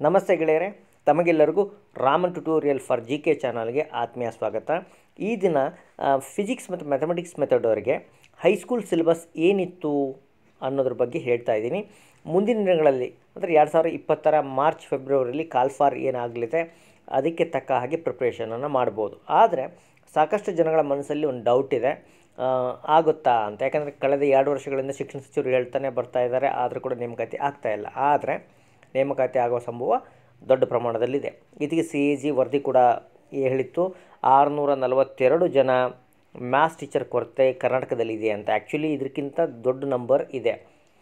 ನಮಸ್ತೆ ಗೆಳೆಯರೆ ತಮಗೆಲ್ಲರಿಗೂ Raman tutorial for G K ಚಾನಲ್ಗೆ ಆತ್ಮೀಯ ಸ್ವಾಗತ ಈ ದಿನ ಫಿಸಿಕ್ಸ್ ಮತ್ತು ಮ್ಯಾಥಮೆಟಿಕ್ಸ್ ಮೆಥಡ್ ಅವರಿಗೆ ಹೈಸ್ಕೂಲ್ ಸಿಲೆಬಸ್ ಏನಿತ್ತು ಅನ್ನೋದ್ರ ಬಗ್ಗೆ ಹೇಳ್ತಾ ಇದ್ದೀನಿ ಮುಂದಿನ ದಿನಗಳಲ್ಲಿ ಅಂದರೆ ಎರಡು ಸಾವಿರದ ಇಪ್ಪತ್ತರ ಮಾರ್ಚ್ ಫೆಬ್ರವರಿಲಿ ಕಾಲ್ಫಾರ್ ಏನಾಗಲಿದೆ ಅದಕ್ಕೆ ತಕ್ಕ ಹಾಗೆ ಪ್ರಿಪ್ರೇಷನನ್ನು ಮಾಡ್ಬೋದು ಆದರೆ ಸಾಕಷ್ಟು ಜನಗಳ ಮನಸ್ಸಲ್ಲಿ ಒಂದು ಡೌಟ್ ಇದೆ ಆ, ಆಗುತ್ತಾ ಅಂತ ಯಾಕಂದರೆ ಕಳೆದ ಎರಡು ವರ್ಷಗಳಿಂದ ಶಿಕ್ಷಣ ಸಚಿವರು ಹೇಳ್ತಾನೆ ಬರ್ತಾ ಇದ್ದಾರೆ ಆದರೂ ಕೂಡ ನೇಮಕಾತಿ ಆಗ್ತಾ ಇಲ್ಲ ಆದರೆ ನೇಮಕಾತಿ ಆಗುವ ಸಂಭವ ದೊಡ್ಡ ಪ್ರಮಾಣದಲ್ಲಿದೆ ಇದಕ್ಕೆ ಸಿ ಎ ಜಿ ವರದಿ ಕೂಡ ಹೇಳಿತ್ತು ಆರುನೂರ ನಲವತ್ತೆರಡು ಜನ ಮ್ಯಾಥ್ಸ್ ಟೀಚರ್ ಕೊರತೆ ಕರ್ನಾಟಕದಲ್ಲಿ ಇದೆ ಅಂತ ಆ್ಯಕ್ಚುಲಿ ಇದಕ್ಕಿಂತ ದೊಡ್ಡ ನಂಬರ್ ಇದೆ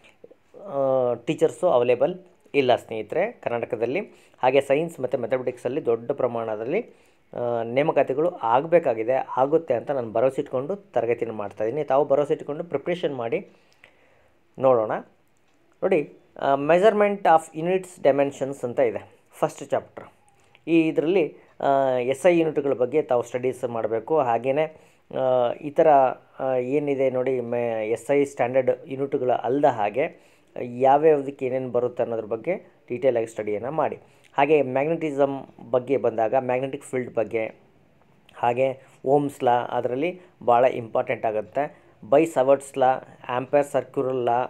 ಟೀಚರ್ಸು ಅವೈಲೇಬಲ್ ಇಲ್ಲ ಸ್ನೇಹಿತರೆ ಕರ್ನಾಟಕದಲ್ಲಿ ಹಾಗೆ ಸೈನ್ಸ್ ಮತ್ತು ಮ್ಯಾಥಮೆಟಿಕ್ಸಲ್ಲಿ ದೊಡ್ಡ ಪ್ರಮಾಣದಲ್ಲಿ ಆ, ನೇಮಕಾತಿಗಳು ಆಗಬೇಕಾಗಿದೆ ಆಗುತ್ತೆ ಅಂತ ನಾನು ಭರವಸೆ ಇಟ್ಕೊಂಡು ತರಗತಿನ ಮಾಡ್ತಾಯಿದ್ದೀನಿ ತಾವು ಭರವಸೆ ಇಟ್ಕೊಂಡು ಪ್ರಿಪ್ರೇಷನ್ ಮಾಡಿ ನೋಡೋಣ ನೋಡಿ ಮೆಜರ್ಮೆಂಟ್ ಆಫ್ ಯೂನಿಟ್ಸ್ ಡೈಮೆನ್ಷನ್ಸ್ ಅಂತ ಇದೆ ಫಸ್ಟ್ ಚಾಪ್ಟರ್ ಈ ಇದರಲ್ಲಿ ಎಸ್ ಐ ಯೂನಿಟ್ಗಳ ಬಗ್ಗೆ ತಾವು ಸ್ಟಡೀಸ್ ಮಾಡಬೇಕು ಹಾಗೆಯೇ ಈ ಥರ ಆ, ಏನಿದೆ ನೋಡಿ ಮೆ ಎಸ್ ಐ ಸ್ಟ್ಯಾಂಡರ್ಡ್ ಯೂನಿಟ್ಗಳ ಅಲ್ಲದ ಹಾಗೆ ಯಾವ್ಯಾವುದಕ್ಕೆ ಏನೇನು ಬರುತ್ತೆ ಅನ್ನೋದ್ರ ಬಗ್ಗೆ ಡೀಟೇಲಾಗಿ ಸ್ಟಡಿಯನ್ನು ಮಾಡಿ ಹಾಗೆ ಮ್ಯಾಗ್ನೆಟಿಸಮ್ ಬಗ್ಗೆ ಬಂದಾಗ ಮ್ಯಾಗ್ನೆಟಿಕ್ ಫೀಲ್ಡ್ ಬಗ್ಗೆ ಹಾಗೆ ಓಮ್ಸ್ ಲಾ ಅದರಲ್ಲಿ ಭಾಳ ಇಂಪಾರ್ಟೆಂಟ್ ಆಗುತ್ತೆ Biot Savart's law Ampere circular law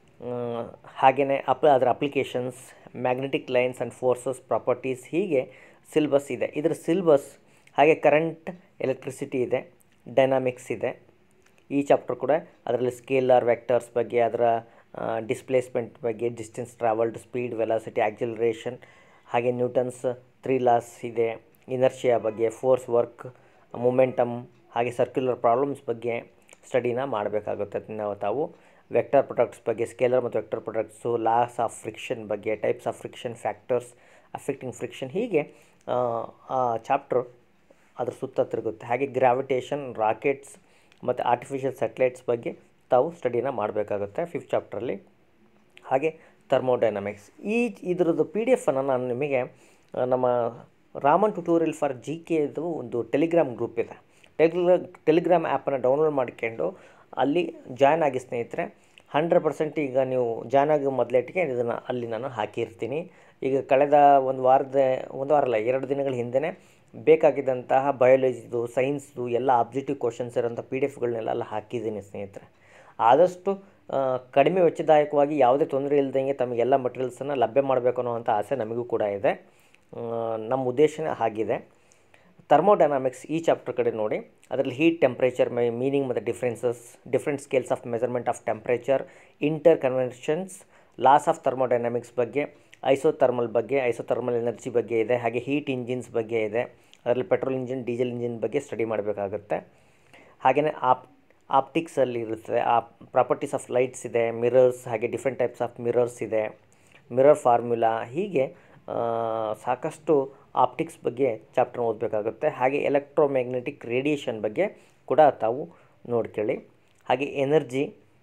ಹಾಗೆಯೇ ಅಪ್ ಅದರ applications magnetic lines and forces properties ಹೀಗೆ ಸಿಲ್ಬಸ್ ಇದೆ ಇದರ ಸಿಲ್ಬಸ್ ಹಾಗೆ ಕರೆಂಟ್ ಎಲೆಕ್ಟ್ರಿಸಿಟಿ ಇದೆ ಡೈನಾಮಿಕ್ಸ್ ಇದೆ ಈ ಚಾಪ್ಟರ್ ಕೂಡ ಅದರಲ್ಲಿ ಸ್ಕೇಲಾರ್ ವೆಕ್ಟರ್ಸ್ ಬಗ್ಗೆ ಅದರ ಡಿಸ್ಪ್ಲೇಸ್ಮೆಂಟ್ ಬಗ್ಗೆ distance travelled speed velocity acceleration ಹಾಗೆ ನ್ಯೂಟನ್ಸ್ ತ್ರೀ ಲಾಸ್ ಇದೆ ಇನರ್ಷಿಯಾ ಬಗ್ಗೆ ಫೋರ್ಸ್ ವರ್ಕ್ ಮೊಮೆಂಟಮ್ ಹಾಗೆ ಸರ್ಕ್ಯುಲರ್ ಪ್ರಾಬ್ಲಮ್ಸ್ ಬಗ್ಗೆ ಸ್ಟಡಿನ ಮಾಡಬೇಕಾಗುತ್ತೆ ನಾವು ತಾವು ವೆಕ್ಟರ್ ಪ್ರೊಡಕ್ಟ್ಸ್ ಬಗ್ಗೆ ಸ್ಕೇಲರ್ ಮತ್ತು vector products laws of friction ಬಗ್ಗೆ types of friction factors affecting friction ಹೀಗೆ ಆ ಚಾಪ್ಟರ್ ಅದ್ರ ಸುತ್ತ ತಿರುಗುತ್ತೆ ಹಾಗೆ ಗ್ರಾವಿಟೇಷನ್ ರಾಕೆಟ್ಸ್ ಮತ್ತು ಆರ್ಟಿಫಿಷಿಯಲ್ ಸ್ಯಾಟಲೈಟ್ಸ್ ಬಗ್ಗೆ ತಾವು ಸ್ಟಡಿನ ಮಾಡಬೇಕಾಗುತ್ತೆ ಫಿಫ್ತ್ ಚಾಪ್ಟ್ರಲ್ಲಿ ಹಾಗೆ ಥರ್ಮೋಡೈನಮಿಕ್ಸ್ ಈ ಇದ್ರದ್ದು ಪಿ ಡಿ ಎಫನ್ನು ನಾನು ನಿಮಗೆ ಆ, ನಮ್ಮ ರಾಮನ್ ಟ್ಯುಟೋರಿಯಲ್ ಫಾರ್ ಜಿ ಕೆದು ಒಂದು ಟೆಲಿಗ್ರಾಮ್ ಗ್ರೂಪ್ ಇದೆ ಟೆಲಿಗ್ರಾ ಟೆಲಿಗ್ರಾಮ್ ಆ್ಯಪನ್ನು ಡೌನ್ಲೋಡ್ ಮಾಡ್ಕೊಂಡು ಅಲ್ಲಿ ಜಾಯ್ನ್ ಆಗಿ ಸ್ನೇಹಿತರೆ ಹಂಡ್ರೆಡ್ ಪರ್ಸೆಂಟ್ ಈಗ ನೀವು ಜಾಯ್ನ್ ಆಗಿ ಮೊದಲೇಟಿಗೆ ಇದನ್ನು ಅಲ್ಲಿ ನಾನು ಹಾಕಿರ್ತೀನಿ ಈಗ ಕಳೆದ ಒಂದು ವಾರದ ಒಂದು ವಾರ ಅಲ್ಲ ಎರಡು ದಿನಗಳ ಹಿಂದೆ ಬೇಕಾಗಿದ್ದಂತಹ ಬಯಾಲಜಿದು ಸೈನ್ಸ್ದು ಎಲ್ಲ ಆಬ್ಜೆಕ್ಟಿವ್ ಕ್ವಶನ್ಸ್ ಇರೋಂಥ ಪಿ ಡಿ ಎಫ್ಗಳನ್ನೆಲ್ಲ ಅಲ್ಲಿ ಹಾಕಿದ್ದೀನಿ ಸ್ನೇಹಿತರೆ ಆದಷ್ಟು ಆ, ಕಡಿಮೆ ವೆಚ್ಚದಾಯಕವಾಗಿ ಯಾವುದೇ ತೊಂದರೆ ಇಲ್ಲದಂಗೆ ತಮಗೆಲ್ಲ ಮಟೀರಿಯಲ್ಸನ್ನು ಲಭ್ಯ ಮಾಡಬೇಕು ಅನ್ನೋವಂಥ ಆಸೆ ನಮಗೂ ಕೂಡ ಇದೆ ಆ, ನಮ್ಮ ಉದ್ದೇಶನೇ ಆಗಿದೆ ಥರ್ಮೋಡೈನಾಮಿಕ್ಸ್ ಈ ಚಾಪ್ಟರ್ ಕಡೆ ನೋಡಿ ಅದರಲ್ಲಿ ಹೀಟ್ ಟೆಂಪ್ರೇಚರ್ ಮೈ ಮೀನಿಂಗ್ ಮತ್ತು differences different scales of measurement of temperature inter conventions laws of thermodynamics ಬಗ್ಗೆ ಐಸೋಥರ್ಮಲ್ ಬಗ್ಗೆ ಐಸೋಥರ್ಮಲ್ ಎನರ್ಜಿ ಬಗ್ಗೆ ಇದೆ ಹಾಗೆ ಹೀಟ್ ಇಂಜಿನ್ಸ್ ಬಗ್ಗೆ ಇದೆ ಅದರಲ್ಲಿ ಪೆಟ್ರೋಲ್ ಇಂಜಿನ್ ಡೀಸೆಲ್ ಇಂಜಿನ್ ಬಗ್ಗೆ ಸ್ಟಡಿ ಮಾಡಬೇಕಾಗುತ್ತೆ ಹಾಗೆಯೇ ಆಪ್ ಆಪ್ಟಿಕ್ಸಲ್ಲಿ ಇರುತ್ತದೆ ಆ ಪ್ರಾಪರ್ಟೀಸ್ ಆಫ್ ಲೈಟ್ಸ್ ಇದೆ ಮಿರರ್ಸ್ ಹಾಗೆ ಡಿಫ್ರೆಂಟ್ ಟೈಪ್ಸ್ ಆಫ್ ಮಿರರ್ಸ್ ಇದೆ ಮಿರರ್ ಫಾರ್ಮುಲಾ ಹೀಗೆ ಆ, ಸಾಕಷ್ಟು ಆಪ್ಟಿಕ್ಸ್ ಬಗ್ಗೆ ಚಾಪ್ಟರ್ ಓದಬೇಕಾಗುತ್ತೆ ಹಾಗೆ ಎಲೆಕ್ಟ್ರೋಮ್ಯಾಗ್ನೆಟಿಕ್ ರೇಡಿಯೇಷನ್ ಬಗ್ಗೆ ಕೂಡ ತಾವು ನೋಡ್ಕೊಳ್ಳಿ ಹಾಗೆ ಎನರ್ಜಿ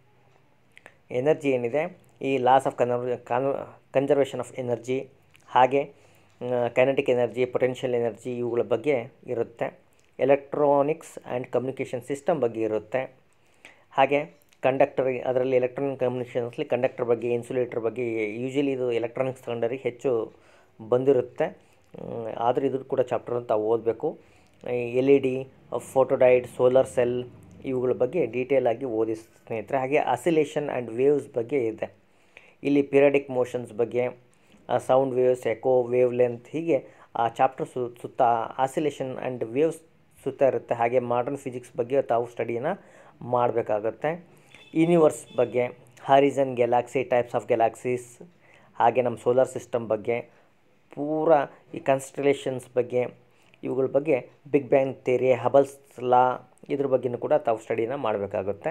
ಎನರ್ಜಿ ಏನಿದೆ ಈ ಲಾಸ್ ಆಫ್ ಕನ್ವರ್ ಕಾನ್ ಕನ್ಸರ್ವೇಷನ್ ಆಫ್ ಎನರ್ಜಿ ಹಾಗೆ ಕೈನೆಟಿಕ್ ಎನರ್ಜಿ ಪೊಟೆನ್ಷಿಯಲ್ ಎನರ್ಜಿ ಇವುಗಳ ಬಗ್ಗೆ ಇರುತ್ತೆ ಎಲೆಕ್ಟ್ರಾನಿಕ್ಸ್ ಆ್ಯಂಡ್ ಕಮ್ಯುನಿಕೇಷನ್ ಸಿಸ್ಟಮ್ ಬಗ್ಗೆ ಇರುತ್ತೆ ಹಾಗೆ ಕಂಡಕ್ಟರ್ ಅದರಲ್ಲಿ ಎಲೆಕ್ಟ್ರಾನಿಕ್ ಕಮ್ಯುನಿಕೇಷನ್ಸ್ಲಿ ಕಂಡಕ್ಟರ್ ಬಗ್ಗೆ ಇನ್ಸುಲೇಟರ್ ಬಗ್ಗೆ ಯೂಶಲಿ ಇದು ಎಲೆಕ್ಟ್ರಾನಿಕ್ಸ್ ತಗೊಂಡರಿಗೆ ಹೆಚ್ಚು ಬಂದಿರುತ್ತೆ ಆದರೆ ಇದು ಕೂಡ ಚಾಪ್ಟರ್ ತಾವು ಓದಬೇಕು L E D photodiode solar cell ಇವುಗಳ ಬಗ್ಗೆ ಡೀಟೇಲ್ ಆಗಿ ಓದಿ ಸ್ನೇಹಿತರೆ ಹಾಗೆ ಅಸಿಲೇಷನ್ ಆ್ಯಂಡ್ ವೇವ್ಸ್ ಬಗ್ಗೆ ಇದೆ ಇಲ್ಲಿ ಪಿರಿಯಾಡಿಕ್ ಮೋಷನ್ಸ್ ಬಗ್ಗೆ sound waves echo wavelength ಹೀಗೆ ಆ ಚಾಪ್ಟರ್ ಸು ಸುತ್ತ ಆಸಿಲೇಷನ್ ಆ್ಯಂಡ್ ವೇವ್ಸ್ ಸುತ್ತ ಇರುತ್ತೆ ಹಾಗೆ ಮಾಡರ್ನ್ ಫಿಸಿಕ್ಸ್ ಬಗ್ಗೆ ತಾವು ಸ್ಟಡಿನ ಮಾಡಬೇಕಾಗತ್ತೆ ಯೂನಿವರ್ಸ್ ಬಗ್ಗೆ horizon galaxy types of galaxies ಹಾಗೆ ನಮ್ಮ ಸೋಲಾರ್ ಸಿಸ್ಟಮ್ ಬಗ್ಗೆ ಪೂರ ಈ ಕನ್ಸ್ಟಲೇಷನ್ಸ್ ಬಗ್ಗೆ ಇವುಗಳ ಬಗ್ಗೆ big bang theory Hubble's law ಇದ್ರ ಬಗ್ಗೆನೂ ಕೂಡ ತಾವು ಸ್ಟಡಿನ ಮಾಡಬೇಕಾಗುತ್ತೆ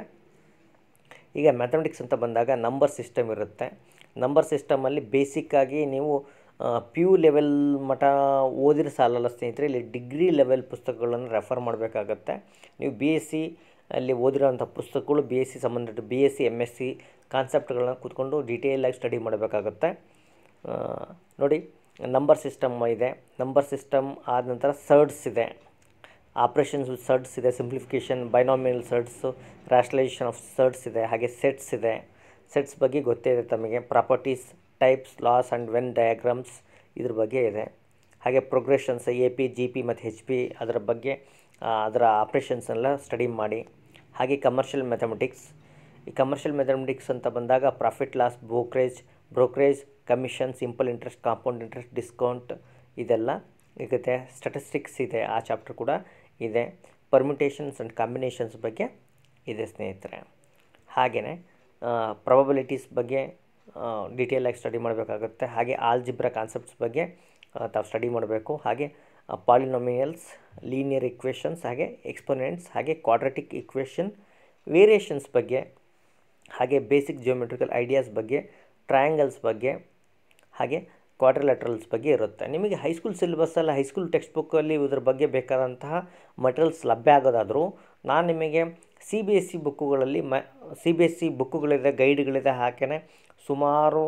ಈಗ ಮ್ಯಾಥಮೆಟಿಕ್ಸ್ ಅಂತ ಬಂದಾಗ ನಂಬರ್ ಸಿಸ್ಟಮ್ ಇರುತ್ತೆ ನಂಬರ್ ಸಿಸ್ಟಮಲ್ಲಿ ಬೇಸಿಕ್ಕಾಗಿ ನೀವು ಪಿ ಯು ಲೆವೆಲ್ ಮಟ್ಟ ಓದಿರೋ ಸಾಲಲ್ಲ ಸ್ನೇಹಿತರೆ ಇಲ್ಲಿ ಡಿಗ್ರಿ ಲೆವೆಲ್ ಪುಸ್ತಕಗಳನ್ನು ರೆಫರ್ ಮಾಡಬೇಕಾಗತ್ತೆ ನೀವು ಬಿ ಎಸ್ ಸಿ ಅಲ್ಲಿ ಓದಿರೋಂಥ ಪುಸ್ತಕಗಳು ಬಿ ಎಸ್ ಸಿ ಸಂಬಂಧಿತ B S C M S C ಕಾನ್ಸೆಪ್ಟ್ಗಳನ್ನ ಕೂತ್ಕೊಂಡು ಡೀಟೇಲಾಗಿ ಸ್ಟಡಿ ಮಾಡಬೇಕಾಗತ್ತೆ ಆ, ನೋಡಿ ನಂಬರ್ ಸಿಸ್ಟಮ್ ಇದೆ ನಂಬರ್ ಸಿಸ್ಟಮ್ ಆದ ನಂತರ ಸರ್ಡ್ಸ್ ಇದೆ ಆಪ್ರೇಷನ್ಸ್ ಸರ್ಡ್ಸ್ ಇದೆ simplification binomial surds rationalisation of surds ಇದೆ ಹಾಗೆ ಸೆಟ್ಸ್ ಇದೆ ಸೆಟ್ಸ್ ಬಗ್ಗೆ ಗೊತ್ತೇ ಇದೆ ತಮಗೆ properties types laws and Venn diagrams ಇದ್ರ ಬಗ್ಗೆ ಇದೆ ಹಾಗೆ progressions A P G P ಮತ್ತು ಹೆಚ್ ಪಿ ಅದರ ಬಗ್ಗೆ ಆ, ಅದರ ಆಪ್ರೇಷನ್ಸ್ ಎಲ್ಲ ಸ್ಟಡಿ ಮಾಡಿ ಹಾಗೆ ಕಮರ್ಷಿಯಲ್ ಮ್ಯಾಥಮೆಟಿಕ್ಸ್ ಈ ಕಮರ್ಷಿಯಲ್ ಮ್ಯಾಥಮೆಟಿಕ್ಸ್ ಅಂತ ಬಂದಾಗ profit loss brokerage brokerage commission simple interest compound interest discount ಇದೆಲ್ಲ ಇರುತ್ತೆ ಸ್ಟಟಿಸ್ಟಿಕ್ಸ್ ಇದೆ ಆ ಚಾಪ್ಟರ್ ಕೂಡ ಇದೆ ಪರ್ಮಿಟೇಷನ್ಸ್ ಆ್ಯಂಡ್ ಕಾಂಬಿನೇಷನ್ಸ್ ಬಗ್ಗೆ ಇದೆ ಸ್ನೇಹಿತರೆ ಹಾಗೆಯೇ ಪ್ರೊಬಬಿಲಿಟೀಸ್ ಬಗ್ಗೆ ಡೀಟೇಲಾಗಿ ಸ್ಟಡಿ ಮಾಡಬೇಕಾಗುತ್ತೆ ಹಾಗೆ ಆಲ್ಜಿಬ್ರಾ ಕಾನ್ಸೆಪ್ಟ್ಸ್ ಬಗ್ಗೆ ಆ, ತಾವು ಸ್ಟಡಿ ಮಾಡಬೇಕು ಹಾಗೆ ಪಾಲಿನೊಮಿಯಲ್ಸ್ ಲೀನಿಯರ್ ಇಕ್ವೇಷನ್ಸ್ ಹಾಗೆ ಎಕ್ಸ್ಪೊನೆಂಟ್ಸ್ ಹಾಗೆ ಕ್ವಾಡ್ರೆಟಿಕ್ ಇಕ್ವೇಷನ್ ವೇರಿಯೇಷನ್ಸ್ ಬಗ್ಗೆ ಹಾಗೆ ಬೇಸಿಕ್ ಜಿಯೋಮೆಟ್ರಿಕಲ್ ಐಡಿಯಾಸ್ ಬಗ್ಗೆ ಟ್ರಯಾಂಗಲ್ಸ್ ಬಗ್ಗೆ ಹಾಗೆ ಕ್ವಾಡ್ರಿಲ್ಯಾಟ್ರಲ್ಸ್ ಬಗ್ಗೆ ಇರುತ್ತೆ ನಿಮಗೆ ಹೈಸ್ಕೂಲ್ ಸಿಲೆಬಸ್ಸಲ್ಲಿ ಹೈಸ್ಕೂಲ್ ಟೆಕ್ಸ್ಟ್ ಬುಕ್ಕಲ್ಲಿ ಇದ್ರ ಬಗ್ಗೆ ಬೇಕಾದಂತಹ ಮಟೀರಿಯಲ್ಸ್ ಲಭ್ಯ ಆಗೋದಾದರೂ ನಾನು ನಿಮಗೆ ಸಿ ಬಿ ಎಸ್ ಸಿ ಬುಕ್ಕುಗಳಲ್ಲಿ ಮ ಸಿ ಬಿ ಎಸ್ ಸಿ ಬುಕ್ಕುಗಳಿದೆ ಗೈಡ್ಗಳಿದೆ ಹಾಗೆಯೇ ಸುಮಾರು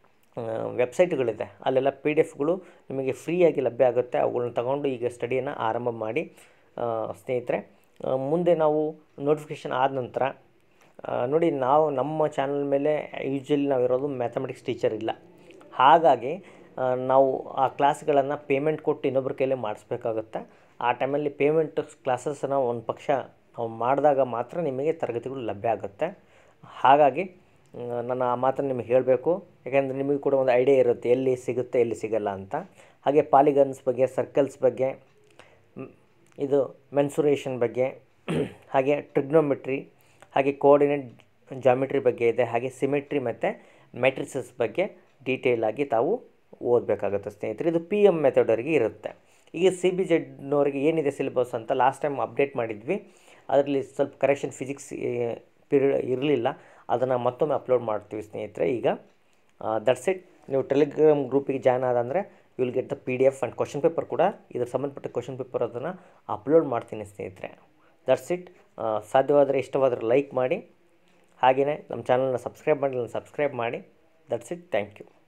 ವೆಬ್ಸೈಟ್ಗಳಿದೆ ಅಲ್ಲೆಲ್ಲ ಪಿ ಡಿ ಎಫ್ಗಳು ನಿಮಗೆ ಫ್ರೀಯಾಗಿ ಲಭ್ಯ ಆಗುತ್ತೆ ಅವುಗಳನ್ನ ತಗೊಂಡು ಈಗ ಸ್ಟಡಿಯನ್ನು ಆರಂಭ ಮಾಡಿ ಆ, ಸ್ನೇಹಿತರೆ ಆ, ಮುಂದೆ ನಾವು ನೋಟಿಫಿಕೇಷನ್ ಆದ ನಂತರ ಆ, ನೋಡಿ ನಾವು ನಮ್ಮ ಚಾನಲ್ ಮೇಲೆ ಯೂಶ್ವಲಿ ನಾವಿರೋದು ಮ್ಯಾಥಮೆಟಿಕ್ಸ್ ಟೀಚರ್ ಇಲ್ಲ ಹಾಗಾಗಿ ಆ, ನಾವು ಆ ಕ್ಲಾಸ್ಗಳನ್ನು ಪೇಮೆಂಟ್ ಕೊಟ್ಟು ಇನ್ನೊಬ್ಬರ ಕೈಲೇ ಮಾಡಿಸ್ಬೇಕಾಗುತ್ತೆ ಆ ಟೈಮಲ್ಲಿ ಪೇಮೆಂಟ್ ಕ್ಲಾಸಸ್ನ ಒಂದು ಪಕ್ಷ ನಾವು ಮಾಡಿದಾಗ ಮಾತ್ರ ನಿಮಗೆ ತರಗತಿಗಳು ಲಭ್ಯ ಆಗುತ್ತೆ ಹಾಗಾಗಿ ಮ್, ನಾನು ಆ ಮಾತನ್ನು ನಿಮಗೆ ಹೇಳಬೇಕು ಯಾಕೆಂದರೆ ನಿಮಗೆ ಕೂಡ ಒಂದು ಐಡಿಯಾ ಇರುತ್ತೆ ಎಲ್ಲಿ ಸಿಗುತ್ತೆ ಎಲ್ಲಿ ಸಿಗಲ್ಲ ಅಂತ ಹಾಗೆ ಪಾಲಿಗನ್ಸ್ ಬಗ್ಗೆ ಸರ್ಕಲ್ಸ್ ಬಗ್ಗೆ ಮ್, ಇದು ಮೆನ್ಸುರೇಷನ್ ಬಗ್ಗೆ ಹಾಗೆ ಟ್ರಿಗ್ನೋಮೆಟ್ರಿ ಹಾಗೆ ಕೋಆರ್ಡಿನೇಟ್ ಜಾಮಿಟ್ರಿ ಬಗ್ಗೆ ಇದೆ ಹಾಗೆ ಸಿಮೆಟ್ರಿ ಮತ್ತು ಮೆಟ್ರಿಸಸ್ ಬಗ್ಗೆ ಡೀಟೇಲ್ ಆಗಿ ತಾವು ಓದಬೇಕಾಗುತ್ತೆ ಸ್ನೇಹಿತರೆ ಇದು ಪಿ ಎಮ್ ಮೆಥಡವರೆಗೆ ಇರುತ್ತೆ ಈಗ ಸಿ ಬಿ ಜೆಡ್ನವರಿಗೆ ಏನಿದೆ ಸಿಲೆಬಸ್ ಅಂತ ಲಾಸ್ಟ್ ಟೈಮ್ ಅಪ್ಡೇಟ್ ಮಾಡಿದ್ವಿ ಅದರಲ್ಲಿ ಸ್ವಲ್ಪ ಕರೆಕ್ಷನ್ ಫಿಸಿಕ್ಸ್ ಪೀರಿಯಡ್ ಇರಲಿಲ್ಲ ಅದನ್ನು ಮತ್ತೊಮ್ಮೆ ಅಪ್ಲೋಡ್ ಮಾಡ್ತೀವಿ ಸ್ನೇಹಿತರೆ ಈಗ ದಟ್ಸ್ ಇಟ್ ನೀವು ಟೆಲಿಗ್ರಾಮ್ ಗ್ರೂಪಿಗೆ ಜಾಯ್ನ್ ಆದಂದರೆ you will get the P D F and question paper ಕೂಡ ಇದ್ರ ಸಂಬಂಧಪಟ್ಟ ಕ್ವಶನ್ ಪೇಪರ್ ಅದನ್ನು ಅಪ್ಲೋಡ್ ಮಾಡ್ತೀನಿ ಸ್ನೇಹಿತರೆ ದಟ್ಸ್ ಇಟ್ ಸಾಧ್ಯವಾದರೆ ಇಷ್ಟವಾದರೆ ಲೈಕ್ ಮಾಡಿ ಹಾಗೆಯೇ ನಮ್ಮ ಚಾನಲ್ನ ಸಬ್ಸ್ಕ್ರೈಬ್ ಮಾಡಿ ಸಬ್ಸ್ಕ್ರೈಬ್ ಮಾಡಿ ದಟ್ಸ್ ಇಟ್ ಥ್ಯಾಂಕ್ ಯು